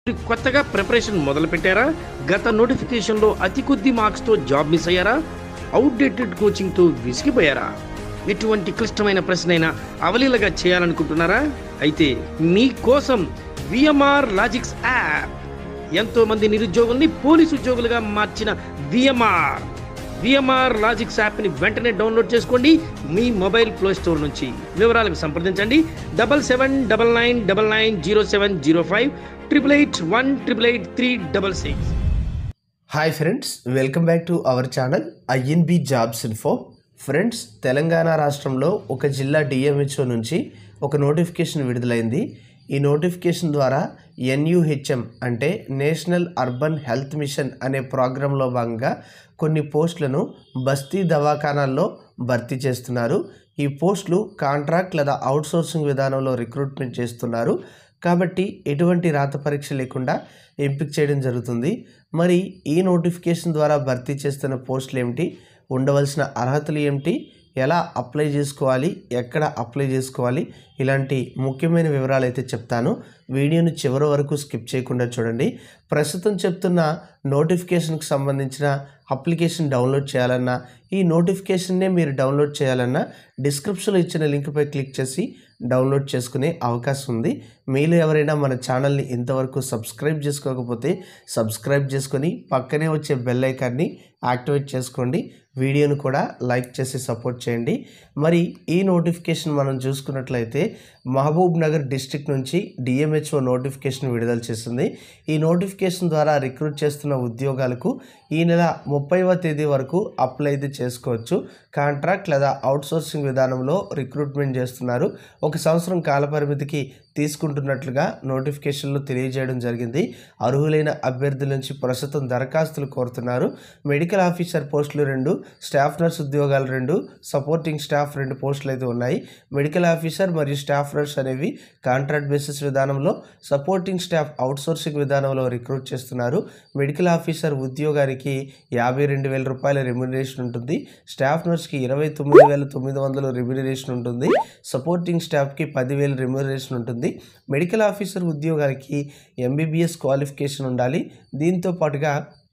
కొత్తగా ప్రిపరేషన్ మొదలు పెట్టారా గత నోటిఫికేషన్లో అతి కొద్ది మార్క్స్తో జాబ్ మిస్ అయ్యారా అవుట్డేటెడ్ కోచింగ్తో విసిగిపోయారా ఎటువంటి క్లిష్టమైన ప్రశ్నైనా అవలీలగా చేయాలనుకుంటున్నారా అయితే మీకోసం విఎంఆర్ లాజిక్స్ యాప్ ఎంతో మంది నిరుద్యోగుల్ని పోలీసు ఉద్యోగులుగా మార్చిన విఎంఆర్ విఎంఆర్ లాజిక్స్ యాప్ని వెంటనే డౌన్లోడ్ చేసుకోండి మీ మొబైల్ ప్లే స్టోర్ నుంచి వివరాలకు సంప్రదించండి double seven double nine double nine zero seven zero five triple eight one triple eight three double six hi friends welcome back to our channel INB jobs info friends Telangana రాష్ట్రంలో ఒక జిల్లా DMHO నుంచి ఒక notification విడుదలైంది ఈ notification ద్వారా ఎన్యుహెచ్ఎం అంటే national urban health machine అనే ప్రోగ్రాంలో భాగంగా కొన్ని పోస్టులను బస్తీ దవాఖానాల్లో భర్తీ చేస్తున్నారు ఈ పోస్టులు కాంట్రాక్ట్ లేదా అవుట్సోర్సింగ్ విధానంలో రిక్రూట్మెంట్ చేస్తున్నారు కాబట్టి ఎటువంటి రాత పరీక్ష లేకుండా ఎంపిక చేయడం జరుగుతుంది మరి ఈ నోటిఫికేషన్ ద్వారా భర్తీ చేస్తున్న పోస్టులు ఏమిటి ఉండవలసిన అర్హతలు ఏమిటి ఎలా అప్లై చేసుకోవాలి ఎక్కడ అప్లై చేసుకోవాలి ఇలాంటి ముఖ్యమైన వివరాలు అయితే చెప్తాను వీడియోని చివరి వరకు స్కిప్ చేయకుండా చూడండి ప్రస్తుతం చెప్తున్న నోటిఫికేషన్కి సంబంధించిన అప్లికేషన్ డౌన్లోడ్ చేయాలన్నా ఈ నోటిఫికేషన్నే మీరు డౌన్లోడ్ చేయాలన్నా డిస్క్రిప్షన్లో ఇచ్చిన లింక్పై క్లిక్ చేసి డౌన్లోడ్ చేసుకునే అవకాశం ఉంది మీలో ఎవరైనా మన ఛానల్ని ఇంతవరకు సబ్స్క్రైబ్ చేసుకోకపోతే సబ్స్క్రైబ్ చేసుకొని పక్కనే వచ్చే బెల్ ఐకాన్ని యాక్టివేట్ చేసుకోండి వీడియోను కూడా లైక్ చేసి సపోర్ట్ చేయండి మరి ఈ నోటిఫికేషన్ మనం చూసుకున్నట్లయితే మహబూబ్ నగర్ డిస్ట్రిక్ట్ నుంచి డిఎంహెచ్ఓ నోటిఫికేషన్ విడుదల చేసింది ఈ నోటిఫికేషన్ ద్వారా రిక్రూట్ చేస్తున్న ఉద్యోగాలకు ఈ నెల ముప్పైవ తేదీ వరకు అప్లై అయితే చేసుకోవచ్చు కాంట్రాక్ట్ లేదా అవుట్సోర్సింగ్ విధానంలో రిక్రూట్మెంట్ చేస్తున్నారు ఒక సంవత్సరం కాలపరిమితికి తీసుకుంటున్నట్లుగా నోటిఫికేషన్లో తెలియజేయడం జరిగింది అర్హులైన అభ్యర్థుల నుంచి ప్రస్తుతం దరఖాస్తులు కోరుతున్నారు మెడికల్ ఆఫీసర్ పోస్టులు రెండు స్టాఫ్ నర్స్ ఉద్యోగాలు రెండు సపోర్టింగ్ స్టాఫ్ రెండు పోస్టులు అయితే ఉన్నాయి మెడికల్ ఆఫీసర్ మరియు స్టాఫ్ నర్స్ అనేవి కాంట్రాక్ట్ బేసిస్ విధానంలో సపోర్టింగ్ స్టాఫ్ అవుట్సోర్సింగ్ విధానంలో రిక్రూట్ చేస్తున్నారు మెడికల్ ఆఫీసర్ ఉద్యోగానికి యాభై రెండు వేల రూపాయల రెమ్యునరేషన్ ఉంటుంది స్టాఫ్ నర్స్కి ఇరవై తొమ్మిది వేల తొమ్మిది వందలు రెమ్యునరేషన్ ఉంటుంది సపోర్టింగ్ స్టాఫ్కి పదివేల రెమ్యునరేషన్ ఉంటుంది మెడికల్ ఆఫీసర్ ఉద్యోగానికి ఎంబీబీఎస్ క్వాలిఫికేషన్ ఉండాలి దీంతో పాటుగా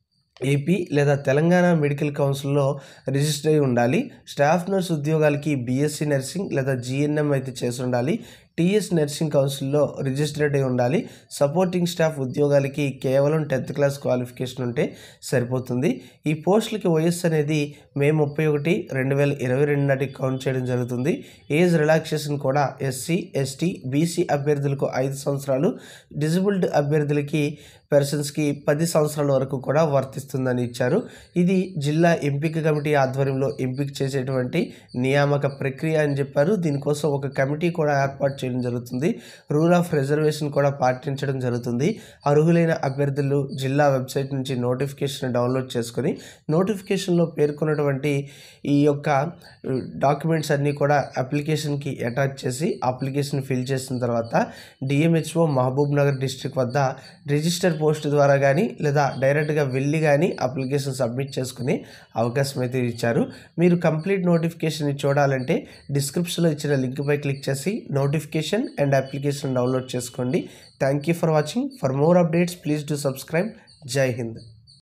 ఏపీ లేదా తెలంగాణ మెడికల్ కౌన్సిల్లో రిజిస్టర్ అయి ఉండాలి స్టాఫ్ నర్స్ ఉద్యోగాలకి బీఎస్సీ నర్సింగ్ లేదా జిఎన్ఎం అయితే చేసి ఉండాలి టీఎస్ నర్సింగ్ కౌన్సిల్లో రిజిస్టర్డ్ అయి ఉండాలి సపోర్టింగ్ స్టాఫ్ ఉద్యోగాలకి కేవలం టెన్త్ క్లాస్ క్వాలిఫికేషన్ ఉంటే సరిపోతుంది ఈ పోస్టులకి వయస్సు అనేది మే ముప్పై ఒకటి రెండు వేల ఇరవై రెండు నాటికి కౌంట్ చేయడం జరుగుతుంది ఏజ్ రిలాక్సేషన్ కూడా ఎస్సీ ఎస్టీ బీసీ అభ్యర్థులకు ఐదు సంవత్సరాలు డిజబుల్డ్ అభ్యర్థులకి పర్సన్స్కి పది సంవత్సరాల వరకు కూడా వర్తిస్తుందని ఇచ్చారు ఇది జిల్లా ఎంపిక కమిటీ ఆధ్వర్యంలో ఎంపిక చేసేటువంటి నియామక ప్రక్రియ అని చెప్పారు దీనికోసం ఒక కమిటీ కూడా ఏర్పాటు చేయడం జరుగుతుంది రూల్ ఆఫ్ రిజర్వేషన్ కూడా పాటించడం జరుగుతుంది అర్హులైన అభ్యర్థులు జిల్లా వెబ్సైట్ నుంచి నోటిఫికేషన్ డౌన్లోడ్ చేసుకొని నోటిఫికేషన్లో పేర్కొన్నటువంటి ఈ యొక్క డాక్యుమెంట్స్ అన్నీ కూడా అప్లికేషన్కి అటాచ్ చేసి అప్లికేషన్ ఫిల్ చేసిన తర్వాత డిఎంహెచ్ఓ మహబూబ్ నగర్ డిస్ట్రిక్ట్ వద్ద రిజిస్టర్ పోస్ట్ ద్వారా కానీ లేదా డైరెక్ట్గా వెళ్ళి కానీ అప్లికేషన్ సబ్మిట్ చేసుకునే అవకాశం అయితే ఇచ్చారు మీరు కంప్లీట్ నోటిఫికేషన్ చూడాలంటే డిస్క్రిప్షన్లో ఇచ్చిన లింక్పై క్లిక్ చేసి నోటిఫికేషన్ అండ్ అప్లికేషన్ డౌన్లోడ్ చేసుకోండి thank you for watching for more updates please do subscribe Jai Hind